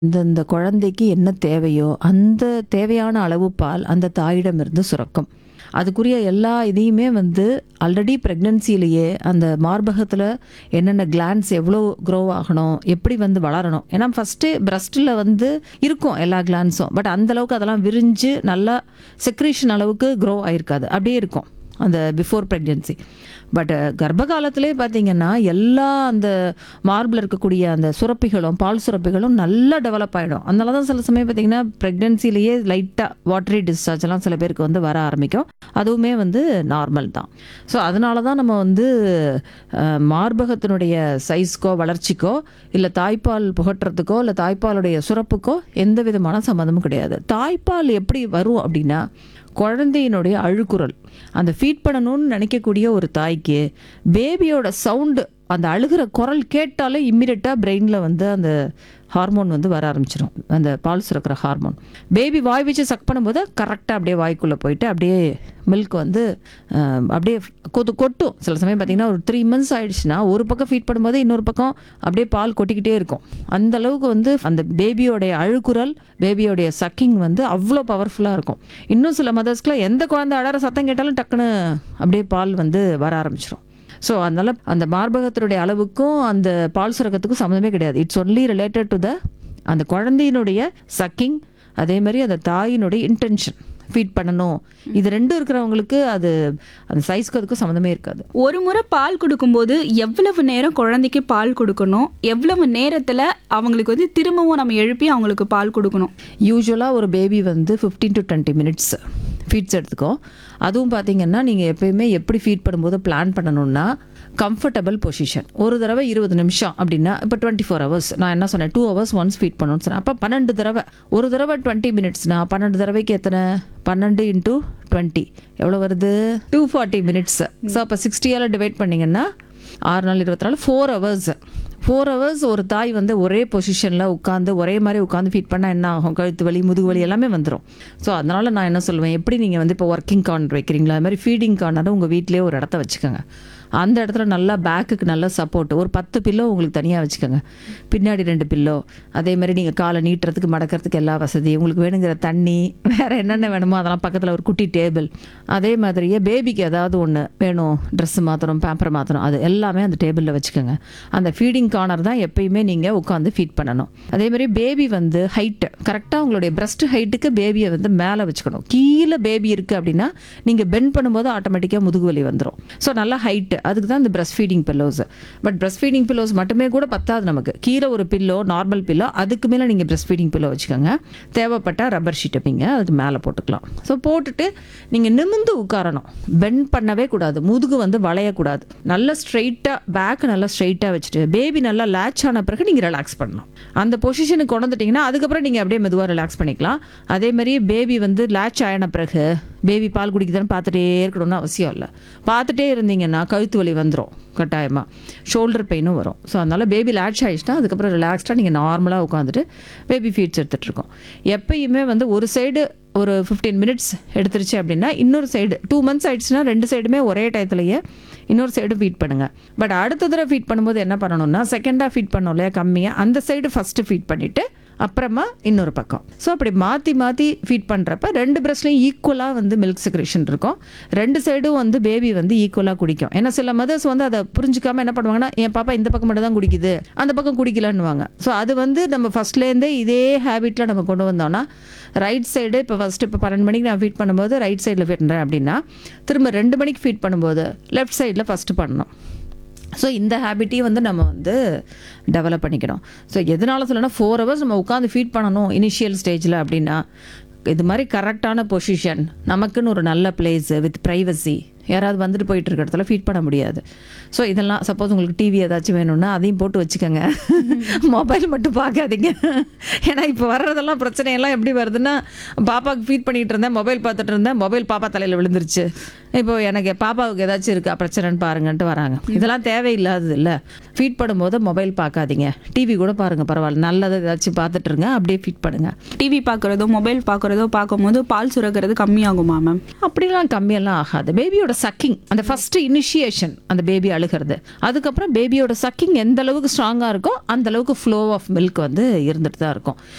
இந்தந்த குழந்தைக்கு என்ன தேவையோ அந்த தேவையான அளவு பால் அந்த தாயிடமிருந்து சுரக்கும் அதுக்குரிய எல்லா இதையுமே வந்து ஆல்ரெடி ப்ரெக்னென்சிலேயே அந்த மார்பகத்தில் என்னென்ன கிளான்ஸ் எவ்வளோ க்ரோ ஆகணும் எப்படி வந்து வளரணும் ஏன்னா ஃபஸ்ட்டு பிரஸ்ட்டில் வந்து இருக்கும் எல்லா கிளான்ஸும் பட் அந்தளவுக்கு அதெல்லாம் விரிஞ்சு நல்லா செக்ரேஷன் அளவுக்கு க்ரோ ஆயிருக்காது அப்படியே இருக்கும் அந்த பிஃபோர் ப்ரெக்னென்சி பட் கர்ப்ப காலத்திலே பார்த்தீங்கன்னா எல்லா அந்த மார்பில் இருக்கக்கூடிய அந்த சுரப்பிகளும் பால் சுரப்பிகளும் நல்லா டெவலப் ஆகிடும் அதனால தான் சில சமயம் பார்த்தீங்கன்னா ப்ரெக்னென்சிலேயே லைட்டாக வாட்டரி டிஸ்சார்ஜ் எல்லாம் சில பேருக்கு வந்து வர ஆரம்பிக்கும் அதுவுமே வந்து நார்மல் தான் ஸோ அதனால தான் நம்ம வந்து அஹ், மார்பகத்தினுடைய சைஸ்க்கோ வளர்ச்சிக்கோ இல்லை தாய்ப்பால் புகட்டுறதுக்கோ இல்லை தாய்ப்பாலுடைய சுரப்புக்கோ எந்த விதமான சம்மந்தமும் கிடையாது தாய்ப்பால் எப்படி வரும் அப்படின்னா குழந்தையினுடைய அழுக்குரல் அந்த ஃபீட் பண்ணணும்னு நினைக்கக்கூடிய ஒரு தாய்க்கு பேபியோட சவுண்டு அந்த அழுகிற குரல் கேட்டாலே இம்மிடியட்டாக பிரெயினில் வந்து அந்த ஹார்மோன் வந்து வர ஆரம்பிச்சிடும் அந்த பால் சுரக்கிற ஹார்மோன் பேபி வாய் வச்சு சக் பண்ணும்போது கரெக்டாக அப்படியே வாய்க்குள்ளே போயிட்டு அப்படியே மில்க் வந்து அஹ், அப்படியே கொத்து கொட்டும் சில சமயம் பார்த்தீங்கன்னா ஒரு த்ரீ மந்த்ஸ் ஆயிடுச்சுன்னா ஒரு பக்கம் ஃபீட் பண்ணும்போது இன்னொரு பக்கம் அப்படியே பால் கொட்டிக்கிட்டே இருக்கும் அந்த அளவுக்கு வந்து அந்த பேபியோடைய அழுக்குரல் பேபியோடைய சக்கிங் வந்து அவ்வளோ பவர்ஃபுல்லாக இருக்கும் இன்னும் சில மதர்ஸ்க்குலாம் எந்த குழந்தை அழற சத்தம் கேட்டாலும் டக்குன்னு அப்படியே பால் வந்து வர ஆரம்பிச்சிடும் ஸோ அதனால் அந்த மார்பகத்தினுடைய அளவுக்கும் அந்த பால் சுரக்கத்துக்கும் சம்மந்தமே கிடையாது it's only related to the அந்த குழந்தையினுடைய சக்கிங் அதே மாதிரி அந்த தாயினுடைய இன்டென்ஷன் ஃபீட் பண்ணணும் இது ரெண்டும் இருக்கிறவங்களுக்கு அது அந்த சைஸ்க்கு அதுக்கும் சம்மந்தமே இருக்காது ஒரு முறை பால் கொடுக்கும்போது எவ்வளவு நேரம் குழந்தைக்கு பால் கொடுக்கணும் எவ்வளவு நேரத்தில் அவங்களுக்கு வந்து திரும்பவும் நம்ம எழுப்பி அவங்களுக்கு பால் கொடுக்கணும் யூஸ்வலாக ஒரு பேபி வந்து fifteen to twenty minutes feeds எடுத்துக்கும் அதுவும் பார்த்தீங்கன்னா நீங்கள் எப்பயுமே எப்படி ஃபீட் பண்ணும்போது பிளான் பண்ணணும்னா கம்ஃபர்டபுள் பொசிஷன் ஒரு தடவை இருபது நிமிஷம் அப்படின்னா இப்போ டுவெண்ட்டி ஃபோர் ஹவர்ஸ் நான் என்ன சொன்னேன் டூ ஹவர்ஸ் ஒன்ஸ் ஃபீட் பண்ணணும்னு சொன்னேன் அப்போ பன்னெண்டு தடவை ஒரு தடவை டுவெண்ட்டி மினிட்ஸ்னா பன்னெண்டு தடவைக்கு எத்தனை பன்னெண்டு இன்ட்டு டுவெண்ட்டி எவ்வளோ வருது டூ ஃபார்ட்டி மினிட்ஸ் ஸோ அப்போ சிக்ஸ்டியால் டிவைட் பண்ணிங்கன்னா ஆறு நாள் இருபத்தி நாலு ஃபோர் ஹவர்ஸ் ஃபோர் ஹவர்ஸ் ஒரு தாய் வந்து ஒரே பொசிஷனில் உட்காந்து ஒரே மாதிரி உட்காந்து ஃபீட் பண்ணால் என்ன ஆகும் கழுத்து வலி முதுகு வலி எல்லாமே வந்துடும் ஸோ அதனால் நான் என்ன சொல்லுவேன் எப்படி நீங்கள் வந்து இப்போ ஒர்க்கிங் கார்னர் வைக்கிறீங்களா அது மாதிரி ஃபீடிங் கார்னர் உங்கள் வீட்டிலேயே ஒரு இடத்த வச்சுக்கோங்க அந்த இடத்துல நல்லா பேக்குக்கு நல்ல சப்போர்ட் ஒரு பத்து பில்லோ உங்களுக்கு தனியாக வச்சுக்கோங்க பின்னாடி ரெண்டு பில்லோ அதே மாதிரி நீங்கள் காலை நீட்டுறதுக்கு மடக்கிறதுக்கு எல்லா வசதி உங்களுக்கு வேணுங்கிற தண்ணி வேறு என்னென்ன வேணுமோ அதெல்லாம் பக்கத்தில் ஒரு குட்டி டேபிள் அதே மாதிரியே பேபிக்கு ஏதாவது ஒன்று வேணும் ட்ரெஸ்ஸு மாற்றணும் பேம்பர் மாற்றணும் அது எல்லாமே அந்த டேபிளில் வச்சுக்கோங்க அந்த ஃபீடிங் கார்னர் தான் எப்பயுமே நீங்கள் உட்காந்து ஃபீட் பண்ணணும் அதே மாதிரி பேபி வந்து ஹைட்டு கரெக்டாக உங்களுடைய பிரஸ்ட் ஹைட்டுக்கு பேபியை வந்து மேலே வச்சுக்கணும் கீழே பேபி இருக்குது அப்படின்னா நீங்கள் பெண்ட் பண்ணும்போது ஆட்டோமேட்டிக்காக முதுகு வலி வந்துடும் ஸோ நல்லா ஹைட்டு அதுக்கு தான் இந்த breast feeding pillows but breast feeding pillows மட்டுமே கூட பத்தாது நமக்கு கீழே ஒரு பில்லோ நார்மல் பில்லோ அதுக்கு மேலே நீங்கள் பிரஸ்ட் ஃபீடிங் பில்லோ வச்சுக்கோங்க தேவைப்பட்டால் ரப்பர் ஷீட் வைப்பீங்க அதுக்கு மேலே போட்டுக்கலாம் ஸோ போட்டுட்டு நீங்கள் நிமிந்து உட்காரணும் பெண்ட் பண்ணவே கூடாது முதுகு வந்து வளையக்கூடாது நல்லா ஸ்ட்ரைட்டாக பேக் நல்லா ஸ்ட்ரைட்டாக வச்சுட்டு பேபி நல்லா லேட்ச் ஆன பிறகு நீங்கள் ரிலாக்ஸ் பண்ணணும் அந்த பொசிஷனுக்கு கொண்டு வந்துட்டிங்கன்னா அதுக்கப்புறம் நீங்கள் அப்படியே மெதுவாக ரிலாக்ஸ் பண்ணிக்கலாம் அதே மாதிரி பேபி வந்து லேட்ச் ஆன பிறகு பேபி பால் குடிக்குதான்னு பார்த்துட்டே இருக்கணும்னு அவசியம் இல்லை பார்த்துட்டே இருந்தீங்கன்னா கழுத்து வலி வந்துடும் கட்டாயமாக ஷோல்டர் பெயினும் வரும் ஸோ அதனால் பேபி லேட்ச் ஆகிடுச்சுன்னா அதுக்கப்புறம் ரிலாக்ஸ்டாக நீங்கள் நார்மலாக உட்காந்துட்டு பேபி ஃபீட்ஸ் எடுத்துகிட்ருக்கோம் எப்பயுமே வந்து ஒரு சைடு ஒரு ஃபிஃப்டீன் மினிட்ஸ் எடுத்துருச்சு அப்படின்னா இன்னொரு சைடு டூ மந்த்ஸ் ஆயிடுச்சுன்னா ரெண்டு சைடுமே ஒரே டயத்துலையே இன்னொரு சைடு ஃபீட் பண்ணுங்கள் பட் அடுத்த தடவை ஃபீட் பண்ணும்போது என்ன பண்ணணும்னா செகண்டாக ஃபீட் பண்ணோம் இல்லையா கம்மியாக அந்த சைடு ஃபஸ்ட்டு ஃபீட் பண்ணிவிட்டு அப்புறமா இன்னொரு பக்கம் ஸோ அப்படி மாற்றி மாற்றி ஃபீட் பண்ணுறப்ப ரெண்டு பிரஸ்ட்லையும் ஈக்குவலாக வந்து மில்க் செக்ரேஷன் இருக்கும் ரெண்டு சைடும் வந்து பேபி வந்து ஈக்குவலாக குடிக்கும் ஏன்னா சில மதர்ஸ் வந்து அதை புரிஞ்சுக்காம என்ன பண்ணுவாங்கன்னா என் பாப்பா இந்த பக்கம் மட்டும் தான் குடிக்குது அந்த பக்கம் குடிக்கலன்னுவாங்க ஸோ அது வந்து நம்ம ஃபஸ்ட்லேருந்தே இதே ஹேபிட்டில் நம்ம கொண்டு வந்தோம்னா ரைட் சைடு இப்போ ஃபஸ்ட்டு இப்போ பன்னெண்டு மணிக்கு நான் ஃபீட் பண்ணும்போது ரைட் சைடில் ஃபீட் பண்ணுறேன் அப்படின்னா திரும்ப ரெண்டு மணிக்கு ஃபீட் பண்ணும்போது லெஃப்ட் சைடில் ஃபஸ்ட்டு பண்ணணும் ஸோ இந்த ஹேபிட்டையும் வந்து நம்ம வந்து டெவலப் பண்ணிக்கணும் ஸோ எதனால சொல்லணும்னா ஃபோர் ஹவர்ஸ் நம்ம உட்காந்து ஃபீட் பண்ணணும் இனிஷியல் ஸ்டேஜில் அப்படின்னா இது மாதிரி கரெக்டான பொசிஷன் நமக்குன்னு ஒரு நல்ல பிளேஸ் வித் ப்ரைவசி யாராவது வந்துட்டு போயிட்டு இருக்க இடத்துல ஃபீட் பண்ண முடியாது ஸோ இதெல்லாம் சப்போஸ் உங்களுக்கு டிவி ஏதாச்சும் வேணும்னா அதையும் போட்டு வச்சுக்கோங்க மொபைல் மட்டும் பார்க்காதீங்க ஏன்னா இப்போ வர்றதெல்லாம் பிரச்சனையெல்லாம் எப்படி வருதுன்னா பாப்பாவுக்கு ஃபீட் பண்ணிட்டு இருந்தேன் மொபைல் பார்த்துட்டு இருந்தேன் மொபைல் பாப்பா தலையில் விழுந்துருச்சு இப்போ எனக்கு பாப்பாவுக்கு ஏதாச்சும் இருக்கா பிரச்சனைன்னு பாருங்கன்ட்டு வராங்க இதெல்லாம் தேவையில்லாதது இல்லை ஃபீட் பண்ணும்போது மொபைல் பார்க்காதீங்க டிவி கூட பாருங்கள் பரவாயில்ல நல்லதை ஏதாச்சும் பார்த்துட்டு இருங்க அப்படியே ஃபீட் பண்ணுங்கள் டிவி பார்க்குறதோ மொபைல் பார்க்குறதோ பார்க்கும்போது பால் சுரக்கிறது கம்மியாகுமா மேம் அப்படிலாம் கம்மியெல்லாம் ஆகாது பேபியோட சக்கிங் அந்த ஃபர்ஸ்ட் இனிஷியேஷன் அந்த பேபி அழுகிறது அதுக்கப்புறம் பேபியோட சக்கிங் எந்த அளவுக்கு ஸ்ட்ராங்காக இருக்கோ அந்த அளவுக்கு ஃப்ளோ ஆஃப் மில்க் வந்து இருந்துட்டு தான் இருக்கும்